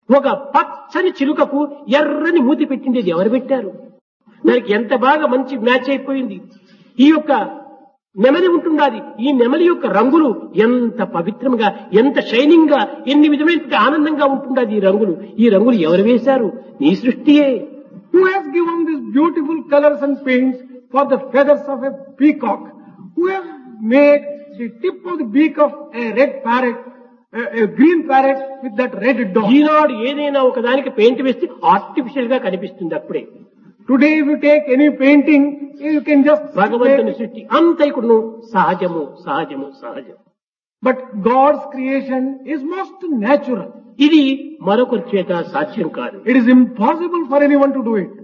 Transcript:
ఒక పచ్చని చిలుకకు ఎర్రని మూతి పెట్టిండేది ఎవరు పెట్టారు దానికి ఎంత బాగా మంచి మ్యాచ్ అయిపోయింది ఈ యొక్క నెమలి ఉంటుండాది ఈ నెమలి యొక్క రంగులు ఎంత పవిత్రంగా ఎంత షైనింగ్ గా ఎన్ని విధమైన ఆనందంగా ఉంటుండాది ఈ రంగులు ఈ రంగులు ఎవరు వేశారు నీ సృష్టియే Who has given these beautiful colors and paints for the feathers of a peacock? Who has made the tip of the beak of a red parrot, a, a green parrot with that red dot? ఈనాడు ఏదైనా ఒకదానికి paint వేస్తే artificial గా కనిపిస్తుంది అప్పుడే Today if you take any painting, you can just భగవంతుని make- సృష్టి అంతైకుడును సహజము సహజము సహజం but God's creation is most natural. ఇది మరొకరి చేత సాధ్యం కాదు It is impossible for anyone to do it.